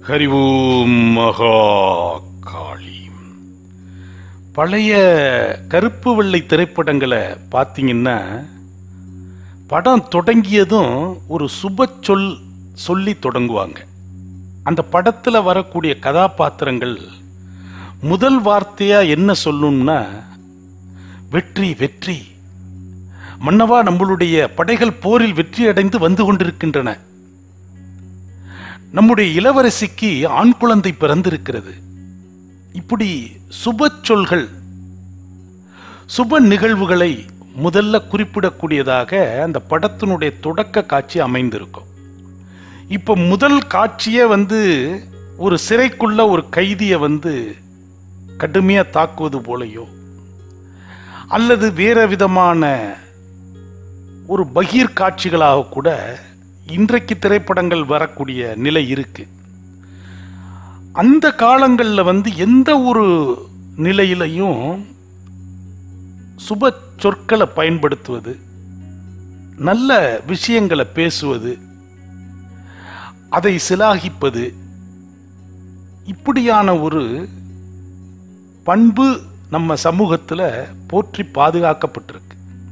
ஹரி ஓம் மகா காளி பழைய கருப்பு வெள்ளை திரைப்படங்களை பார்த்தீங்கன்னா படம் தொடங்கியதும் ஒரு சுப சொல் சொல்லி தொடங்குவாங்க அந்த படத்தில் வரக்கூடிய கதாபாத்திரங்கள் முதல் வார்த்தையா என்ன சொல்லணும்னா வெற்றி வெற்றி மன்னவா நம்மளுடைய படைகள் போரில் வெற்றி அடைந்து வந்து கொண்டிருக்கின்றன நம்முடைய இளவரசிக்கு ஆண் குழந்தை பிறந்திருக்கிறது இப்படி சுப சொல்கள் சுப நிகழ்வுகளை முதல்ல குறிப்பிடக்கூடியதாக அந்த படத்தினுடைய தொடக்க காட்சி அமைந்திருக்கும் இப்போ முதல் காட்சியே வந்து ஒரு சிறைக்குள்ள ஒரு கைதியை வந்து கடுமையாக தாக்குவது போலையோ அல்லது வேற விதமான ஒரு பகீர் காட்சிகளாக கூட இன்றைக்கு திரைப்படங்கள் வரக்கூடிய நிலை இருக்கு அந்த காலங்களில் வந்து எந்த ஒரு நிலையிலையும் சுப சொற்களை பயன்படுத்துவது நல்ல விஷயங்களை பேசுவது அதை சிலாகிப்பது இப்படியான ஒரு பண்பு நம்ம சமூகத்தில் போற்றி பாதுகாக்கப்பட்டிருக்கு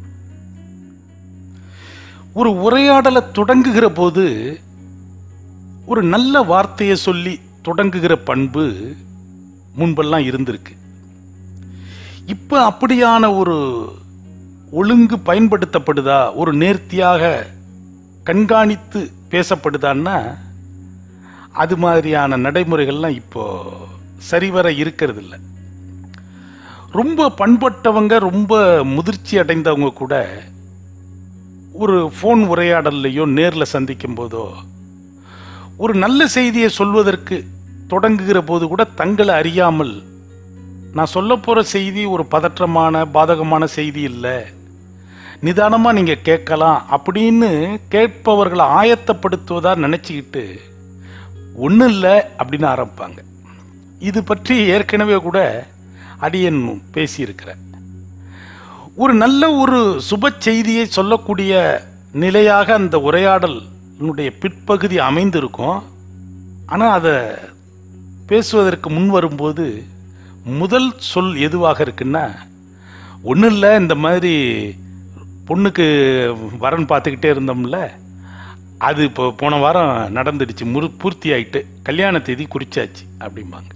ஒரு உரையாடலை தொடங்குகிற போது ஒரு நல்ல வார்த்தையை சொல்லி தொடங்குகிற பண்பு முன்பெல்லாம் இருந்திருக்கு இப்போ அப்படியான ஒரு ஒழுங்கு பயன்படுத்தப்படுதா ஒரு நேர்த்தியாக கண்காணித்து பேசப்படுதான்னா அது மாதிரியான நடைமுறைகள்லாம் இப்போ சரிவர இருக்கிறது இல்லை ரொம்ப பண்பட்டவங்க ரொம்ப முதிர்ச்சி அடைந்தவங்க கூட ஒரு ஃபோன் உரையாடல்லையோ நேரில் சந்திக்கும் போதோ ஒரு நல்ல செய்தியை சொல்வதற்கு தொடங்குகிற போது கூட தங்களை அறியாமல் நான் சொல்ல போகிற செய்தி ஒரு பதற்றமான பாதகமான செய்தி இல்லை நிதானமாக நீங்கள் கேட்கலாம் அப்படின்னு கேட்பவர்களை ஆயத்தப்படுத்துவதா நினச்சிக்கிட்டு ஒன்றும் இல்லை அப்படின்னு ஆரம்பிப்பாங்க இது பற்றி ஏற்கனவே கூட அடியன் பேசியிருக்கிறேன் ஒரு நல்ல ஒரு சுப செய்தியை சொல்லக்கூடிய நிலையாக அந்த உரையாடலினுடைய பிற்பகுதி அமைந்திருக்கும் ஆனால் அதை பேசுவதற்கு முன் வரும்போது முதல் சொல் எதுவாக இருக்குன்னா ஒன்றும் இல்லை இந்த மாதிரி பொண்ணுக்கு வரன் பார்த்துக்கிட்டே இருந்தோம்ல அது இப்போ போன வாரம் நடந்துடுச்சு முரு பூர்த்தி ஆயிட்டு கல்யாண தேதி குறிச்சாச்சு அப்படிம்பாங்க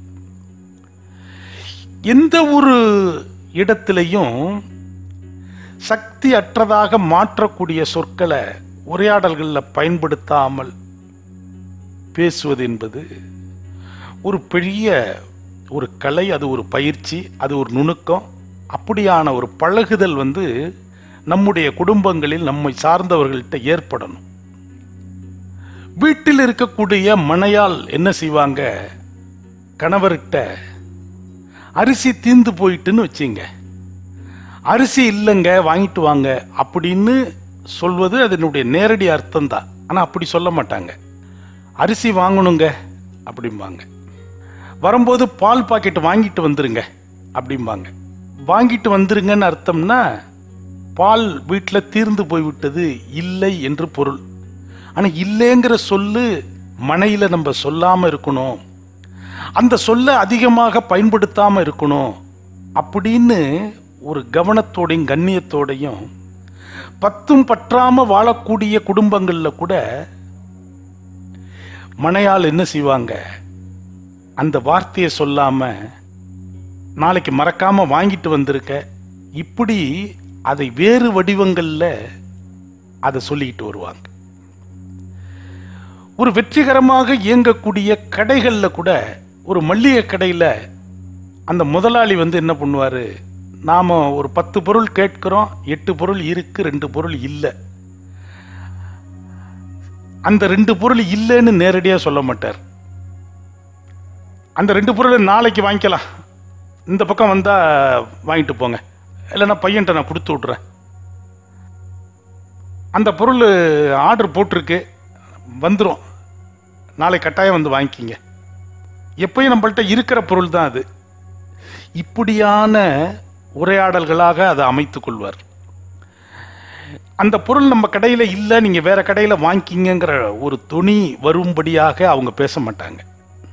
எந்த ஒரு இடத்துலையும் சக்தி அற்றதாக மாற்றக்கூடிய சொற்களை உரையாடல்களில் பயன்படுத்தாமல் பேசுவது என்பது ஒரு பெரிய ஒரு கலை அது ஒரு பயிற்சி அது ஒரு நுணுக்கம் அப்படியான ஒரு பழகுதல் வந்து நம்முடைய குடும்பங்களில் நம்மை சார்ந்தவர்கள்ட்ட ஏற்படணும் வீட்டில் இருக்கக்கூடிய மனையால் என்ன செய்வாங்க கணவர்கிட்ட அரிசி தீந்து போயிட்டுன்னு வச்சிங்க அரிசி இல்லைங்க வாங்கிட்டு வாங்க அப்படின்னு சொல்வது அதனுடைய நேரடி அர்த்தம் தான் ஆனால் அப்படி சொல்ல மாட்டாங்க அரிசி வாங்கணுங்க அப்படிம்பாங்க வரும்போது பால் பாக்கெட் வாங்கிட்டு வந்துருங்க அப்படிம்பாங்க வாங்கிட்டு வந்துருங்கன்னு அர்த்தம்னா பால் வீட்டில் தீர்ந்து போய்விட்டது இல்லை என்று பொருள் ஆனால் இல்லைங்கிற சொல்லு மனையில் நம்ம சொல்லாமல் இருக்கணும் அந்த சொல்லை அதிகமாக பயன்படுத்தாமல் இருக்கணும் அப்படின்னு ஒரு கவனத்தோடையும் கண்ணியத்தோடையும் பத்தும் பற்றாம வாழக்கூடிய குடும்பங்களில் கூட மனையால் என்ன செய்வாங்க அந்த வார்த்தையை சொல்லாம நாளைக்கு மறக்காம வாங்கிட்டு வந்திருக்க இப்படி அதை வேறு வடிவங்களில் அதை சொல்லிக்கிட்டு வருவாங்க ஒரு வெற்றிகரமாக இயங்கக்கூடிய கடைகளில் கூட ஒரு மல்லிகை கடையில் அந்த முதலாளி வந்து என்ன பண்ணுவார் நாம் ஒரு பத்து பொருள் கேட்கிறோம் எட்டு பொருள் இருக்கு ரெண்டு பொருள் இல்லை அந்த ரெண்டு பொருள் இல்லைன்னு நேரடியாக சொல்ல மாட்டார் அந்த ரெண்டு பொருளை நாளைக்கு வாங்கிக்கலாம் இந்த பக்கம் வந்தால் வாங்கிட்டு போங்க இல்லைன்னா பையன்ட்ட நான் கொடுத்து விட்றேன் அந்த பொருள் ஆர்டர் போட்டிருக்கு வந்துடும் நாளை கட்டாயம் வந்து வாங்கிக்கிங்க எப்பயும் நம்மள்ட்ட இருக்கிற பொருள் தான் அது இப்படியான உரையாடல்களாக அதை அமைத்துக் கொள்வார் அந்த பொருள் நம்ம கடையில் இல்லை நீங்கள் வேற கடையில் வாங்கிக்கிங்கங்கிற ஒரு துணி வரும்படியாக அவங்க பேச மாட்டாங்க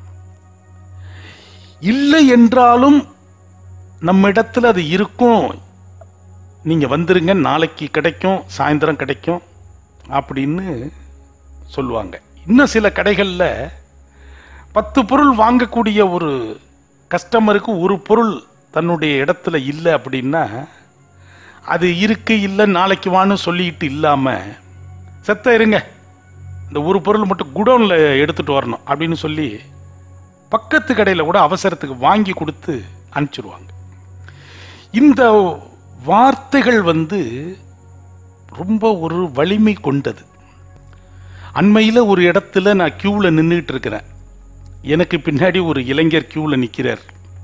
இல்லை என்றாலும் நம்ம இடத்துல அது இருக்கும் நீங்க வந்துருங்க நாளைக்கு கிடைக்கும் சாயந்தரம் கிடைக்கும் அப்படின்னு சொல்லுவாங்க இன்னும் சில கடைகளில் பத்து பொருள் வாங்கக்கூடிய ஒரு கஸ்டமருக்கு ஒரு பொருள் தன்னுடைய இடத்துல இல்லை அப்படின்னா அது இருக்கு இல்லை நாளைக்கு வான்னு சொல்லிட்டு இல்லாமல் செத்த இருங்க இந்த ஒரு பொருள் மட்டும் குடோனில் எடுத்துட்டு வரணும் அப்படின்னு சொல்லி பக்கத்து கடையில் கூட அவசரத்துக்கு வாங்கி கொடுத்து அனுப்பிச்சிடுவாங்க இந்த வார்த்தைகள் வந்து ரொம்ப ஒரு வலிமை கொண்டது அண்மையில் ஒரு இடத்துல நான் கியூவில் நின்றுட்டு இருக்கிறேன் எனக்கு பின்னாடி ஒரு இளைஞர் கியூவில் நிற்கிறார்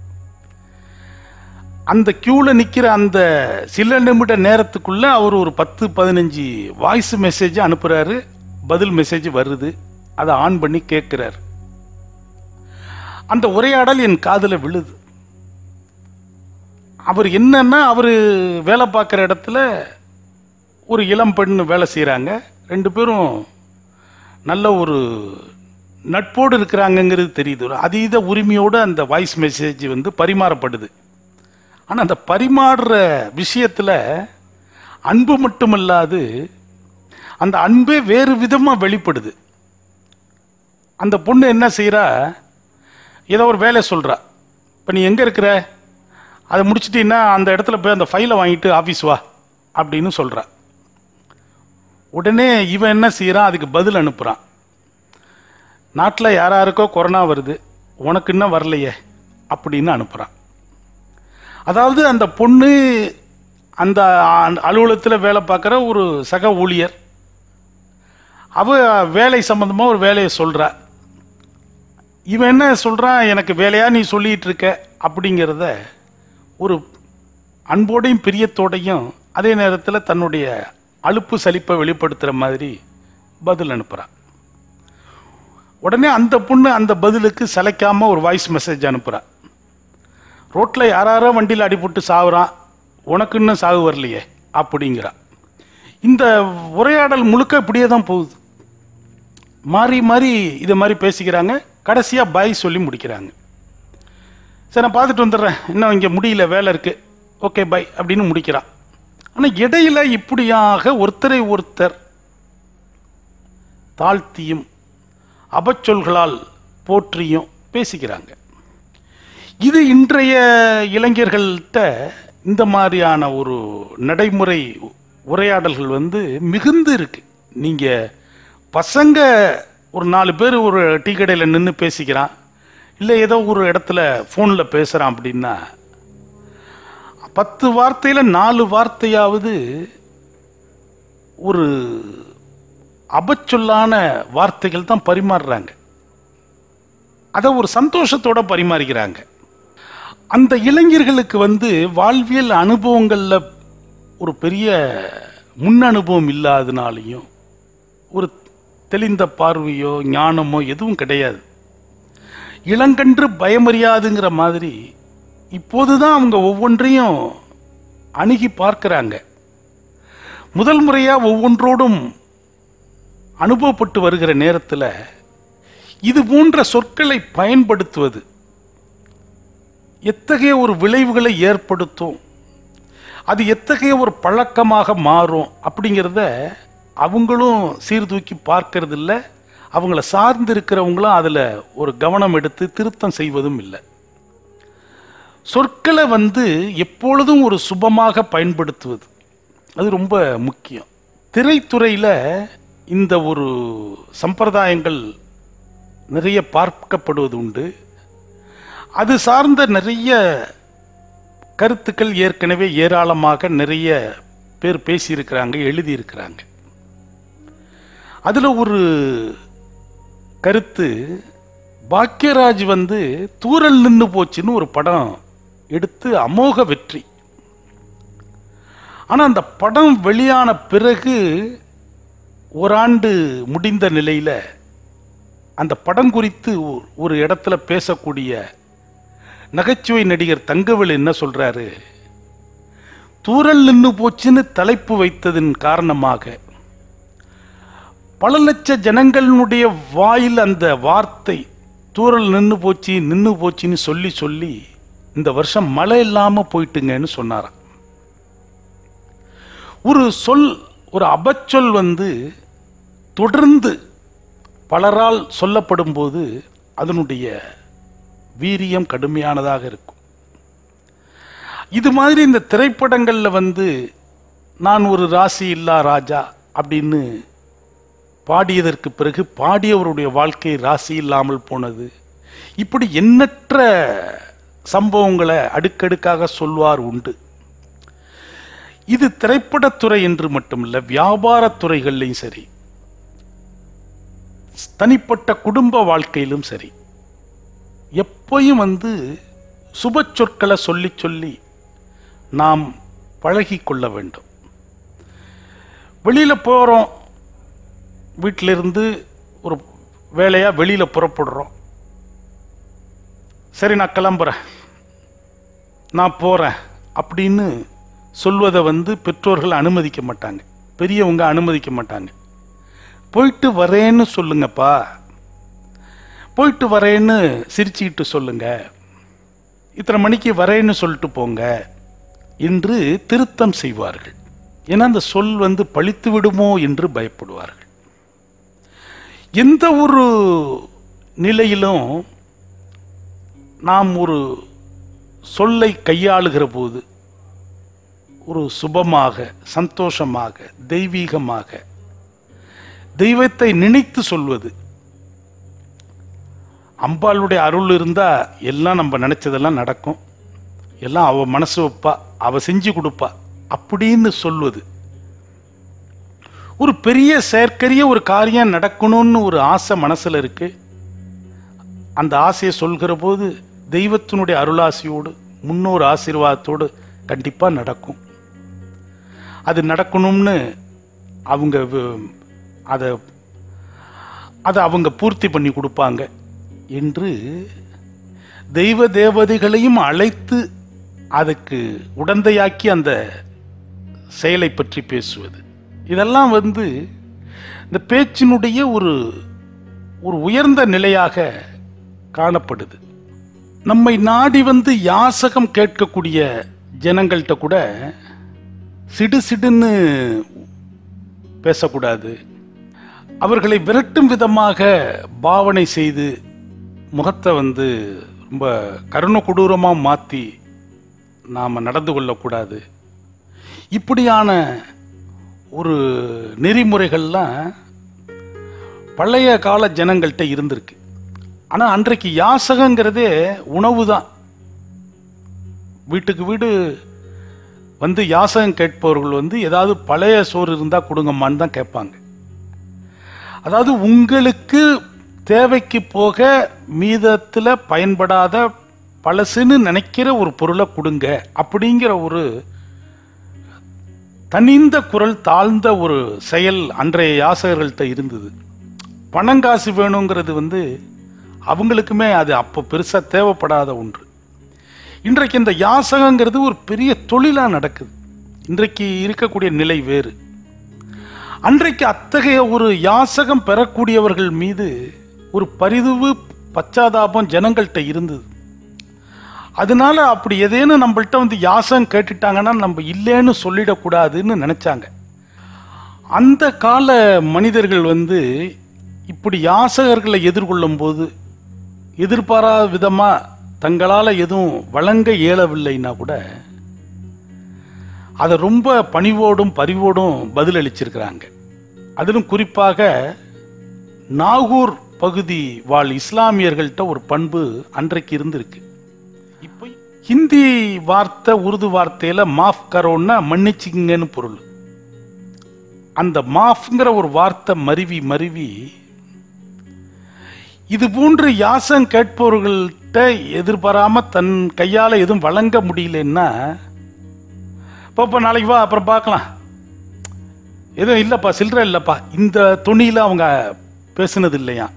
அந்த கியூவில் நிற்கிற அந்த சில நிமிட நேரத்துக்குள்ள அவர் ஒரு பத்து பதினஞ்சு வாய்ஸ் மெசேஜ் அனுப்புகிறாரு பதில் மெசேஜ் வருது அதை ஆன் பண்ணி கேட்குறாரு அந்த உரையாடல் என் காதில் விழுது அவர் என்னன்னா அவர் வேலை பார்க்குற இடத்துல ஒரு இளம் பெண் வேலை செய்கிறாங்க ரெண்டு பேரும் நல்ல ஒரு நட்போடு இருக்கிறாங்கங்கிறது தெரியுது ஒரு அதீத உரிமையோடு அந்த வாய்ஸ் மெசேஜ் வந்து பரிமாறப்படுது ஆனால் அந்த பரிமாறுற விஷயத்தில் அன்பு மட்டுமல்லாது அந்த அன்பே வேறு விதமாக வெளிப்படுது அந்த பொண்ணு என்ன செய்கிறா ஏதோ ஒரு வேலை சொல்கிறா இப்போ நீ எங்கே இருக்கிற அதை முடிச்சிட்டீங்கன்னா அந்த இடத்துல போய் அந்த ஃபைலை வாங்கிட்டு ஆஃபீஸ் வா அப்படின்னு சொல்கிறா உடனே இவன் என்ன செய்கிறான் அதுக்கு பதில் அனுப்புகிறான் நாட்டில் யார் யாருக்கோ கொரோனா வருது உனக்கு இன்னும் வரலையே அப்படின்னு அனுப்புகிறான் அதாவது அந்த பொண்ணு அந்த அலுவலகத்தில் வேலை பார்க்குற ஒரு சக ஊழியர் அவ வேலை சம்பந்தமாக ஒரு வேலையை சொல்கிறா இவன் என்ன சொல்கிறான் எனக்கு வேலையா நீ சொல்லிட்டு இருக்க அப்படிங்கிறத ஒரு அன்போடையும் பிரியத்தோடையும் அதே நேரத்தில் தன்னுடைய அலுப்பு சலிப்பை வெளிப்படுத்துகிற மாதிரி பதில் அனுப்புகிறான் உடனே அந்த பொண்ணு அந்த பதிலுக்கு சளைக்காம ஒரு வாய்ஸ் மெசேஜ் அனுப்புகிறா ரோட்டில் யாராரோ வண்டியில் அடிபட்டு சாகுறான் உனக்கு இன்னும் சாகு வரலையே அப்படிங்கிறா இந்த உரையாடல் முழுக்க இப்படியே தான் போகுது மாறி மாறி இது மாதிரி பேசிக்கிறாங்க கடைசியாக பாய் சொல்லி முடிக்கிறாங்க சரி நான் பார்த்துட்டு வந்துடுறேன் இன்னும் இங்கே முடியல வேலை இருக்குது ஓகே பை அப்படின்னு முடிக்கிறான் ஆனால் இடையில இப்படியாக ஒருத்தரை ஒருத்தர் தாழ்த்தியும் அபச்சொல்களால் போற்றியும் பேசிக்கிறாங்க இது இன்றைய இளைஞர்கள்ட்ட இந்த மாதிரியான ஒரு நடைமுறை உரையாடல்கள் வந்து மிகுந்து இருக்கு நீங்க பசங்க ஒரு நாலு பேர் ஒரு டீ கடையில் நின்று பேசிக்கிறான் இல்லை ஏதோ ஒரு இடத்துல ஃபோனில் பேசுகிறான் அப்படின்னா பத்து வார்த்தையில் நாலு வார்த்தையாவது ஒரு அபச்சொல்லான வார்த்தைகள் தான் பரிமாறுறாங்க அதை ஒரு சந்தோஷத்தோட பரிமாறுகிறாங்க அந்த இளைஞர்களுக்கு வந்து வாழ்வியல் அனுபவங்களில் ஒரு பெரிய முன் அனுபவம் இல்லாதனாலையும் ஒரு தெளிந்த பார்வையோ ஞானமோ எதுவும் கிடையாது இளங்கன்று பயமறியாதுங்கிற மாதிரி இப்போதுதான் அவங்க ஒவ்வொன்றையும் அணுகி பார்க்கிறாங்க முதல் முறையாக ஒவ்வொன்றோடும் அனுபவப்பட்டு வருகிற நேரத்தில் இது போன்ற சொற்களை பயன்படுத்துவது எத்தகைய ஒரு விளைவுகளை ஏற்படுத்தும் அது எத்தகைய ஒரு பழக்கமாக மாறும் அப்படிங்கிறத அவங்களும் சீர்தூக்கி பார்க்கறது இல்லை அவங்கள சார்ந்து இருக்கிறவங்களும் அதில் ஒரு கவனம் எடுத்து திருத்தம் செய்வதும் இல்லை சொற்களை வந்து எப்பொழுதும் ஒரு சுபமாக பயன்படுத்துவது அது ரொம்ப முக்கியம் திரைத்துறையில் இந்த ஒரு சம்பிரதாயங்கள் நிறைய பார்க்கப்படுவது உண்டு அது சார்ந்த நிறைய கருத்துக்கள் ஏற்கனவே ஏராளமாக நிறைய பேர் பேசியிருக்கிறாங்க எழுதியிருக்கிறாங்க அதில் ஒரு கருத்து பாக்யராஜ் வந்து தூரல் நின்று போச்சுன்னு ஒரு படம் எடுத்து அமோக வெற்றி ஆனால் அந்த படம் வெளியான பிறகு ஓராண்டு முடிந்த நிலையில் அந்த படம் குறித்து ஒரு இடத்துல பேசக்கூடிய நகைச்சுவை நடிகர் தங்கவேல் என்ன சொல்றாரு தூரல் நின்று போச்சுன்னு தலைப்பு வைத்ததன் காரணமாக பல லட்ச ஜனங்களினுடைய வாயில் அந்த வார்த்தை தூரல் நின்று போச்சு நின்று போச்சுன்னு சொல்லி சொல்லி இந்த வருஷம் மழை இல்லாமல் போயிட்டுங்கன்னு சொன்னாராம் ஒரு சொல் ஒரு அபச்சொல் வந்து தொடர்ந்து பலரால் சொல்லப்படும் போது அதனுடைய வீரியம் கடுமையானதாக இருக்கும் இது மாதிரி இந்த திரைப்படங்களில் வந்து நான் ஒரு ராசி இல்லா ராஜா அப்படின்னு பாடியதற்கு பிறகு பாடியவருடைய வாழ்க்கை ராசி இல்லாமல் போனது இப்படி எண்ணற்ற சம்பவங்களை அடுக்கடுக்காக சொல்வார் உண்டு இது திரைப்படத்துறை என்று மட்டுமல்ல வியாபாரத் துறைகள்லையும் சரி தனிப்பட்ட குடும்ப வாழ்க்கையிலும் சரி எப்பயும் வந்து சுப சொற்களை சொல்லி சொல்லி நாம் பழகி கொள்ள வேண்டும் வெளியில் போகிறோம் வீட்டிலிருந்து ஒரு வேலையாக வெளியில் புறப்படுறோம் சரி நான் கிளம்புறேன் நான் போகிறேன் அப்படின்னு சொல்வதை வந்து பெற்றோர்கள் அனுமதிக்க மாட்டாங்க பெரியவங்க அனுமதிக்க மாட்டாங்க போயிட்டு வரேன்னு சொல்லுங்கப்பா போயிட்டு வரேன்னு சிரிச்சுக்கிட்டு சொல்லுங்க இத்தனை மணிக்கு வரேன்னு சொல்லிட்டு போங்க என்று திருத்தம் செய்வார்கள் ஏன்னா அந்த சொல் வந்து பழித்து விடுமோ என்று பயப்படுவார்கள் எந்த ஒரு நிலையிலும் நாம் ஒரு சொல்லை கையாளுகிற போது ஒரு சுபமாக சந்தோஷமாக தெய்வீகமாக தெய்வத்தை நினைத்து சொல்வது அம்பாளுடைய அருள் இருந்தா எல்லாம் நம்ம நினைச்சதெல்லாம் நடக்கும் எல்லாம் அவ மனசு வைப்பா அவ செஞ்சு கொடுப்பா அப்படின்னு சொல்வது ஒரு பெரிய செயற்கரிய ஒரு காரியம் நடக்கணும்னு ஒரு ஆசை மனசுல இருக்கு அந்த ஆசையை சொல்கிற போது தெய்வத்தினுடைய அருளாசியோடு முன்னோர் ஆசீர்வாதத்தோடு கண்டிப்பா நடக்கும் அது நடக்கணும்னு அவங்க வ- அதை அதை அவங்க பூர்த்தி பண்ணி கொடுப்பாங்க என்று தெய்வ தேவதைகளையும் அழைத்து அதுக்கு உடந்தையாக்கி அந்த செயலை பற்றி பேசுவது இதெல்லாம் வந்து இந்த பேச்சினுடைய ஒரு ஒரு உயர்ந்த நிலையாக காணப்படுது நம்மை நாடி வந்து யாசகம் கேட்கக்கூடிய ஜனங்கள்கிட்ட கூட சிடு சிடுன்னு பேசக்கூடாது அவர்களை விரட்டும் விதமாக பாவனை செய்து முகத்தை வந்து ரொம்ப கருண கொடூரமாக மாற்றி நாம் நடந்து கொள்ளக்கூடாது இப்படியான ஒரு நெறிமுறைகள்லாம் பழைய கால ஜனங்கள்கிட்ட இருந்திருக்கு ஆனால் அன்றைக்கு யாசகங்கிறதே உணவு தான் வீட்டுக்கு வீடு வந்து யாசகம் கேட்பவர்கள் வந்து ஏதாவது பழைய சோறு இருந்தால் கொடுங்கம்மான்னு தான் கேட்பாங்க அதாவது உங்களுக்கு தேவைக்கு போக மீதத்தில் பயன்படாத பழசுன்னு நினைக்கிற ஒரு பொருளை கொடுங்க அப்படிங்கிற ஒரு தனிந்த குரல் தாழ்ந்த ஒரு செயல் அன்றைய யாசகர்கள்ட்ட இருந்தது பணங்காசு வேணுங்கிறது வந்து அவங்களுக்குமே அது அப்போ பெருசாக தேவைப்படாத ஒன்று இன்றைக்கு இந்த யாசகங்கிறது ஒரு பெரிய தொழிலாக நடக்குது இன்றைக்கு இருக்கக்கூடிய நிலை வேறு அன்றைக்கு அத்தகைய ஒரு யாசகம் பெறக்கூடியவர்கள் மீது ஒரு பரிதுவு பச்சாதாபம் ஜனங்கள்கிட்ட இருந்தது அதனால அப்படி ஏதேனும் நம்மள்ட்ட வந்து யாசகம் கேட்டுட்டாங்கன்னா நம்ம இல்லைன்னு சொல்லிடக்கூடாதுன்னு நினைச்சாங்க அந்த கால மனிதர்கள் வந்து இப்படி யாசகர்களை எதிர்கொள்ளும் போது எதிர்பாராத விதமா தங்களால எதுவும் வழங்க இயலவில்லைன்னா கூட அதை ரொம்ப பணிவோடும் பரிவோடும் பதிலளிச்சிருக்கிறாங்க அதிலும் குறிப்பாக நாகூர் பகுதி வாழ் இஸ்லாமியர்கள்ட்ட ஒரு பண்பு அன்றைக்கு இருந்திருக்கு இப்போ ஹிந்தி வார்த்தை உருது வார்த்தையில மாஃப் கரோன்னா மன்னிச்சிங்கன்னு பொருள் அந்த மாஃப்ங்கிற ஒரு வார்த்தை மருவி மருவி இது போன்று யாசம் கேட்பவர்கள்ட்ட எதிர்பாராம தன் கையால எதுவும் வழங்க முடியலன்னா பாப்பா நாளைக்கு வா அப்புறம் பார்க்கலாம் எதுவும் இல்லைப்பா சில்லற இல்லைப்பா இந்த துணியில் அவங்க பேசுனது இல்லையா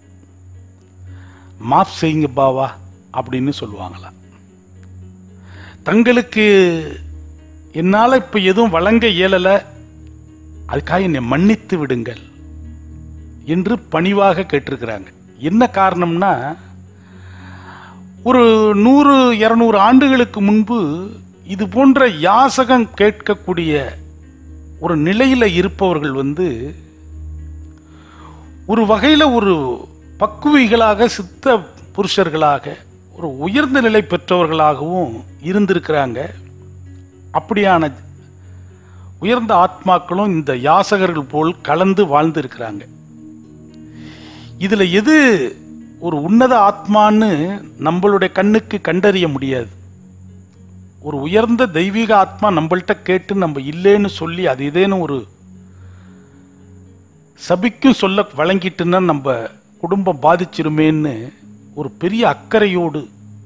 மாஃப் செய்யுங்க பாவா அப்படின்னு சொல்லுவாங்களாம் தங்களுக்கு என்னால் இப்போ எதுவும் வழங்க இயலலை அதுக்காக என்னை மன்னித்து விடுங்கள் என்று பணிவாக கேட்டிருக்கிறாங்க என்ன காரணம்னா ஒரு நூறு இருநூறு ஆண்டுகளுக்கு முன்பு இது போன்ற யாசகம் கேட்கக்கூடிய ஒரு நிலையில இருப்பவர்கள் வந்து ஒரு வகையில ஒரு பக்குவிகளாக சித்த புருஷர்களாக ஒரு உயர்ந்த நிலை பெற்றவர்களாகவும் இருந்திருக்கிறாங்க அப்படியான உயர்ந்த ஆத்மாக்களும் இந்த யாசகர்கள் போல் கலந்து வாழ்ந்திருக்கிறாங்க இதுல எது ஒரு உன்னத ஆத்மான்னு நம்மளுடைய கண்ணுக்கு கண்டறிய முடியாது ஒரு உயர்ந்த தெய்வீக ஆத்மா நம்மள்ட்ட கேட்டு நம்ம இல்லைன்னு சொல்லி அது ஏதேனும் ஒரு சபிக்கும் சொல்ல வழங்கிட்டுன்னா நம்ம குடும்பம் பாதிச்சிருமேன்னு ஒரு பெரிய அக்கறையோடு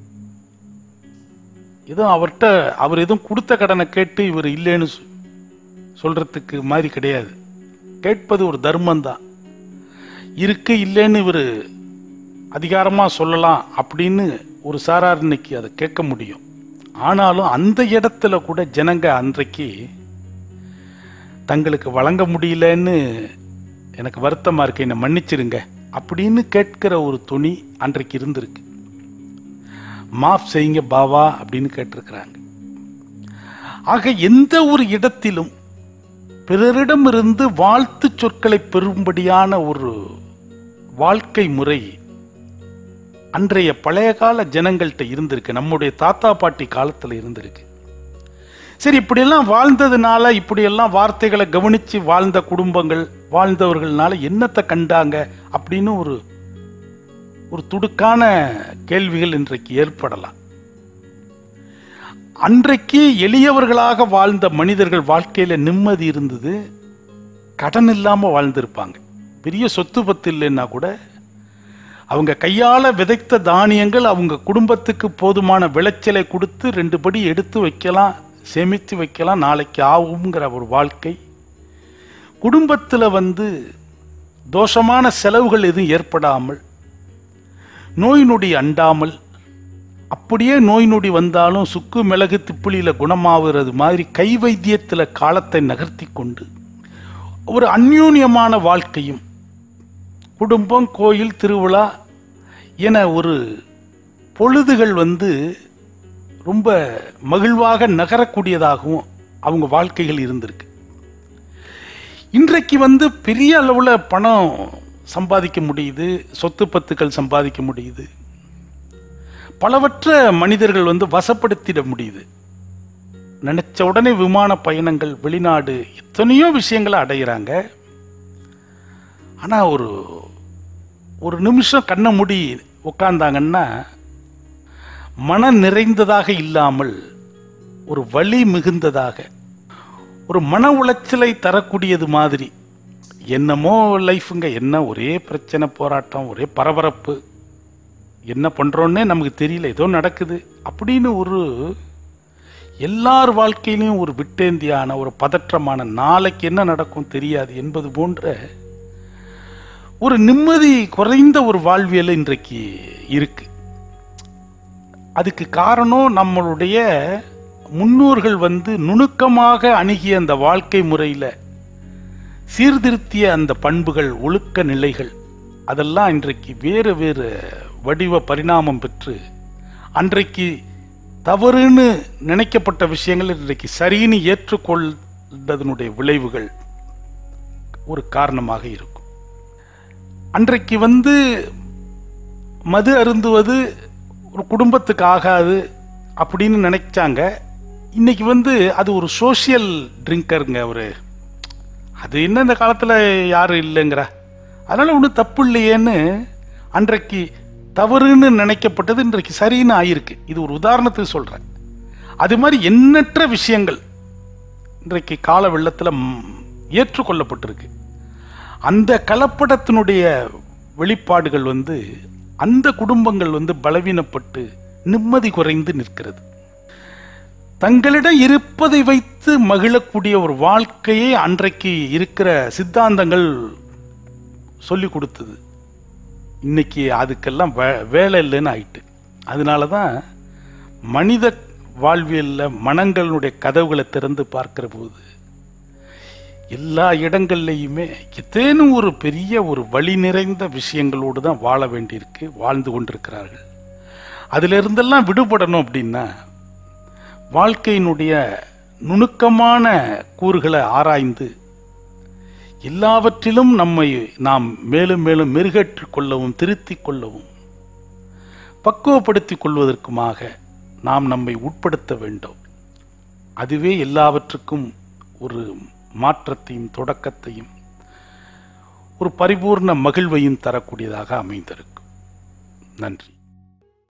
எதுவும் அவர்கிட்ட அவர் எதுவும் கொடுத்த கடனை கேட்டு இவர் இல்லைன்னு சொ- சொல்றதுக்கு மாதிரி கிடையாது கேட்பது ஒரு தர்மம் தான் இருக்கு இல்லைன்னு இவர் அதிகாரமா சொல்லலாம் அப்படின்னு ஒரு சாரார் இன்னைக்கு அதை கேட்க முடியும் ஆனாலும் அந்த இடத்துல கூட ஜனங்க அன்றைக்கு தங்களுக்கு வழங்க முடியலன்னு எனக்கு வருத்தமா இருக்கு என்னை மன்னிச்சிருங்க அப்படின்னு கேட்கிற ஒரு துணி அன்றைக்கு இருந்திருக்கு மாஃப் செய்யுங்க பாவா அப்படின்னு கேட்டிருக்கிறாங்க ஆக எந்த ஒரு இடத்திலும் பிறரிடமிருந்து வாழ்த்து சொற்களை பெறும்படியான ஒரு வாழ்க்கை முறை அன்றைய பழைய கால ஜனங்கள்கிட்ட இருந்திருக்கு நம்முடைய தாத்தா பாட்டி காலத்துல இருந்திருக்கு சரி இப்படியெல்லாம் வாழ்ந்ததுனால இப்படியெல்லாம் வார்த்தைகளை கவனிச்சு வாழ்ந்த குடும்பங்கள் வாழ்ந்தவர்கள்னால என்னத்தை கண்டாங்க அப்படின்னு ஒரு ஒரு துடுக்கான கேள்விகள் இன்றைக்கு ஏற்படலாம் அன்றைக்கு எளியவர்களாக வாழ்ந்த மனிதர்கள் வாழ்க்கையில நிம்மதி இருந்தது கடன் இல்லாம வாழ்ந்திருப்பாங்க பெரிய சொத்து பத்து இல்லைன்னா கூட அவங்க கையால விதைத்த தானியங்கள் அவங்க குடும்பத்துக்கு போதுமான விளைச்சலை கொடுத்து ரெண்டு படி எடுத்து வைக்கலாம் சேமித்து வைக்கலாம் நாளைக்கு ஆகுங்கிற ஒரு வாழ்க்கை குடும்பத்தில் வந்து தோஷமான செலவுகள் எதுவும் ஏற்படாமல் நோய் நொடி அண்டாமல் அப்படியே நோய் நொடி வந்தாலும் சுக்கு மிளகு திப்புளியில குணமாகிறது மாதிரி கை வைத்தியத்தில் காலத்தை நகர்த்தி கொண்டு ஒரு அந்யூன்யமான வாழ்க்கையும் குடும்பம் கோயில் திருவிழா என ஒரு பொழுதுகள் வந்து ரொம்ப மகிழ்வாக நகரக்கூடியதாகவும் அவங்க வாழ்க்கைகள் இருந்திருக்கு இன்றைக்கு வந்து பெரிய அளவில் பணம் சம்பாதிக்க முடியுது சொத்து பத்துக்கள் சம்பாதிக்க முடியுது பலவற்ற மனிதர்கள் வந்து வசப்படுத்திட முடியுது நினைச்ச உடனே விமான பயணங்கள் வெளிநாடு எத்தனையோ விஷயங்களை அடையிறாங்க ஆனா ஒரு ஒரு நிமிஷம் கண்ணை மூடி உட்கார்ந்தாங்கன்னா மன நிறைந்ததாக இல்லாமல் ஒரு வலி மிகுந்ததாக ஒரு மன உளைச்சலை தரக்கூடியது மாதிரி என்னமோ லைஃபுங்க என்ன ஒரே பிரச்சனை போராட்டம் ஒரே பரபரப்பு என்ன பண்றோன்னே நமக்கு தெரியல ஏதோ நடக்குது அப்படின்னு ஒரு எல்லார் வாழ்க்கையிலையும் ஒரு விட்டேந்தியான ஒரு பதற்றமான நாளைக்கு என்ன நடக்கும் தெரியாது என்பது போன்ற ஒரு நிம்மதி குறைந்த ஒரு வாழ்வியல் இன்றைக்கு இருக்கு அதுக்கு காரணம் நம்மளுடைய முன்னோர்கள் வந்து நுணுக்கமாக அணுகிய அந்த வாழ்க்கை முறையில சீர்திருத்திய அந்த பண்புகள் ஒழுக்க நிலைகள் அதெல்லாம் இன்றைக்கு வேறு வேறு வடிவ பரிணாமம் பெற்று அன்றைக்கு தவறுன்னு நினைக்கப்பட்ட விஷயங்கள் இன்றைக்கு சரின்னு ஏற்றுக்கொண்டதனுடைய விளைவுகள் ஒரு காரணமாக இருக்கும் அன்றைக்கு வந்து மது அருந்துவது ஒரு குடும்பத்துக்கு ஆகாது அப்படின்னு நினைச்சாங்க இன்னைக்கு வந்து அது ஒரு சோஷியல் ட்ரிங்கருங்க ஒரு அது என்ன இந்த காலத்தில் யாரும் இல்லைங்கிற அதனால ஒன்றும் தப்பு இல்லையேன்னு அன்றைக்கு தவறுன்னு நினைக்கப்பட்டது இன்றைக்கு சரின்னு ஆயிருக்கு இது ஒரு உதாரணத்துக்கு சொல்றேன் அது மாதிரி எண்ணற்ற விஷயங்கள் இன்றைக்கு கால வெள்ளத்தில் ஏற்றுக்கொள்ளப்பட்டிருக்கு அந்த கலப்படத்தினுடைய வெளிப்பாடுகள் வந்து அந்த குடும்பங்கள் வந்து பலவீனப்பட்டு நிம்மதி குறைந்து நிற்கிறது தங்களிடம் இருப்பதை வைத்து மகிழக்கூடிய ஒரு வாழ்க்கையை அன்றைக்கு இருக்கிற சித்தாந்தங்கள் சொல்லி கொடுத்தது இன்னைக்கு அதுக்கெல்லாம் வே- வேலை இல்லைன்னு ஆயிட்டு அதனால தான் மனித வாழ்வியலில் மனங்களுடைய கதவுகளை திறந்து பார்க்கிற போது எல்லா இடங்கள்லையுமே ஏதேனும் ஒரு பெரிய ஒரு வழி நிறைந்த விஷயங்களோடு தான் வாழ வேண்டியிருக்கு வாழ்ந்து கொண்டிருக்கிறார்கள் அதிலிருந்தெல்லாம் விடுபடணும் அப்படின்னா வாழ்க்கையினுடைய நுணுக்கமான கூறுகளை ஆராய்ந்து எல்லாவற்றிலும் நம்மை நாம் மேலும் மேலும் மெருகேற்றிக் கொள்ளவும் திருத்திக் கொள்ளவும் பக்குவப்படுத்திக் கொள்வதற்குமாக நாம் நம்மை உட்படுத்த வேண்டும் அதுவே எல்லாவற்றுக்கும் ஒரு மாற்றத்தையும் தொடக்கத்தையும் ஒரு பரிபூர்ண மகிழ்வையும் தரக்கூடியதாக அமைந்திருக்கும் நன்றி